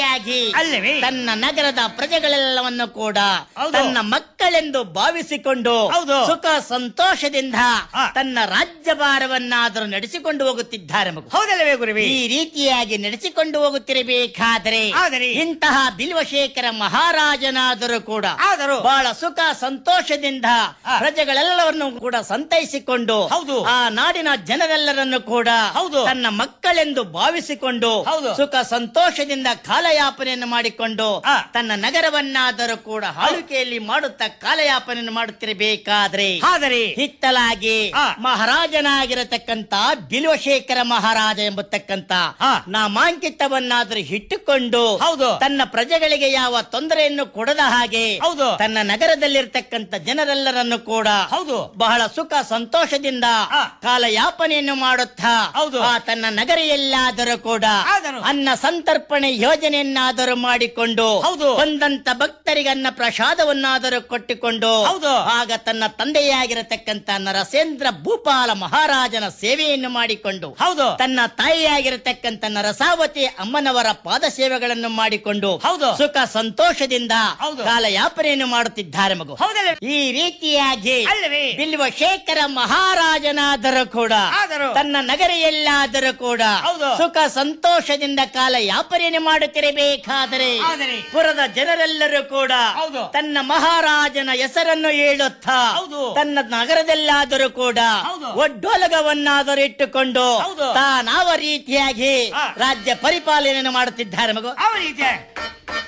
ರೀತಿಯಾಗಿ ಅಲ್ಲವೇ? ತನ್ನ ನಗರದ ಪ್ರಜೆಗಳೆಲ್ಲವನ್ನು ಕೂಡ ಹೌದು. ತನ್ನ ಮಕ್ಕಳೆಂದು ಭಾವಿಸಿಕೊಂಡು ಹೌದು. ಸುಖ ಸಂತೋಷದಿಂದ ಆ. ತನ್ನ ರಾಜ್ಯಭಾರವನ್ನಾದರೂ ನಡೆಸಿಕೊಂಡು ಹೋಗುತ್ತಿದ್ದಾರೆ ಮಗು ಹೌದಲ್ಲವೇ ಗುರುವಿ ಈ ರೀತಿಯಾಗಿ ನಡೆಸಿಕೊಂಡು ಹೋಗುತ್ತಿರಬೇಕಾದರೆ ಆದರೆ ಇಂತಹ ಬಿಲ್ವಶೇಖರ ಮಹಾರಾಜನಾದರೂ ಕೂಡ ಆದರೂ ಬಹಳ ಸುಖ ಸಂತೋಷದಿಂದ ಆ. ಪ್ರಜೆಗಳೆಲ್ಲವನ್ನು ಕೂಡ ಸಂತೈಸಿಕೊಂಡು ಹೌದು. ಆ ನಾಡಿನ ಜನರೆಲ್ಲರನ್ನು ಕೂಡ ಹೌದು. ತನ್ನ ಮಕ್ಕಳೆಂದು ಭಾವಿಸಿಕೊಂಡು ಹೌದು. ಸುಖ ಸಂತೋಷದಿಂದ ಕಾಲಯಾಪನೆಯನ್ನು ಮಾಡಿಕೊಂಡು ಆ. ತನ್ನ ನಗರವನ್ನಾದರೂ ಕೂಡ ಆಳ್ವಿಕೆಯಲ್ಲಿ ಮಾಡುತ್ತಾ ಕಾಲಯಾಪನೆಯನ್ನು ಮಾಡುತ್ತಿರಬೇಕಾದ್ರೆ ಆದರೆ ಹಿತ್ತಲಾಗಿ ಆ. ಮಹಾರಾಜನಾಗಿರತಕ್ಕಂತ ಬಿಲ್ವಶೇಖರ ಮಹಾರಾಜ ಎಂಬತಕ್ಕಂತ ಆ. ನಾಮಾಂಕಿತವನ್ನಾದರೂ ಇಟ್ಟುಕೊಂಡು ಹೌದು. ತನ್ನ ಪ್ರಜೆಗಳಿಗೆ ಯಾವ ತೊಂದರೆಯನ್ನು ಕೊಡದ ಹಾಗೆ ಹೌದು. ತನ್ನ ನಗರದಲ್ಲಿರ್ತಕ್ಕಂಥ ಜನರೆಲ್ಲರನ್ನು ಕೂಡ ಹೌದು. ಬಹಳ ಸುಖ ಸಂತೋಷದಿಂದ ಆ. ಕಾಲಯಾಪನೆಯನ್ನು ಮಾಡುತ್ತಾ ಹೌದು. ಆ ತನ್ನ ನಗರ ಎಲ್ಲಾದರೂ ಕೂಡ ಆದರೂ. ಅನ್ನ ಸಂತರ್ಪಣೆ ಯೋಜನೆಯನ್ನಾದರೂ ಮಾಡಿಕೊಂಡು ಹೌದು. ಬಂದಂತ ಭಕ್ತರಿಗೆ ಅನ್ನ ಪ್ರಸಾದವನ್ನಾದರೂ ಕೊಟ್ಟಿಕೊಂಡು ಹೌದು. ಆಗ ತನ್ನ ತಂದೆಯಾಗಿರತಕ್ಕಂತ ನರಸೇಂದ್ರ ಭೂಪಾಲ ಮಹಾರಾಜನ ಸೇವೆಯನ್ನು ಮಾಡಿಕೊಂಡು ಹೌದು. ತನ್ನ ತಾಯಿಯಾಗಿರತಕ್ಕಂತ ನರಸಾವತಿ ಅಮ್ಮನವರ ಪಾದ ಸೇವೆಗಳನ್ನು ಮಾಡಿಕೊಂಡು ಹೌದು. ಸುಖ ಸಂತೋಷದಿಂದ ಹೌದು. ಕಾಲಯಾಪನೆಯನ್ನು ಮಾಡುತ್ತಿದ್ದಾರೆ ಮಗು ಹೌದಲ್ಲವೇ ಈ ರೀತಿಯಾಗಿ ಅಲ್ಲವೇ? ಬಿಲ್ವ ಶೇಖರ ಮಹಾರಾಜನಾದರೂ ಕೂಡ ಆದರೂ. ತನ್ನ ನಗರ ಎಲ್ಲಾದರೂ ಕೂಡ ಹೌದು. ಸುಖ ಸಂತೋಷದಿಂದ ಕಾಲ ಯಾಪನೆಯನ್ನು ಮಾಡುತ್ತಿರಬೇಕಾದರೆ ಆದರೆ. ಪುರದ ಜನರೆಲ್ಲರೂ ಕೂಡ ಹೌದು. ತನ್ನ ಮಹಾರಾಜನ ಹೆಸರನ್ನು ಹೇಳುತ್ತಾ ಹೌದು. ತನ್ನ ನಗರದಲ್ಲಾದರೂ ಕೂಡ ಹೌದು. ಒಡ್ಡೋಲಗವನ್ನಾದರೂ ಇಟ್ಟುಕೊಂಡು ಹೌದು. ತಾನಾವ ರೀತಿಯಾಗಿ ಆ. ರಾಜ್ಯ ಪರಿಪಾಲನೆಯನ್ನು ಮಾಡುತ್ತಿದ್ದಾರೆ ಮಗು ಅವರಿಗೆ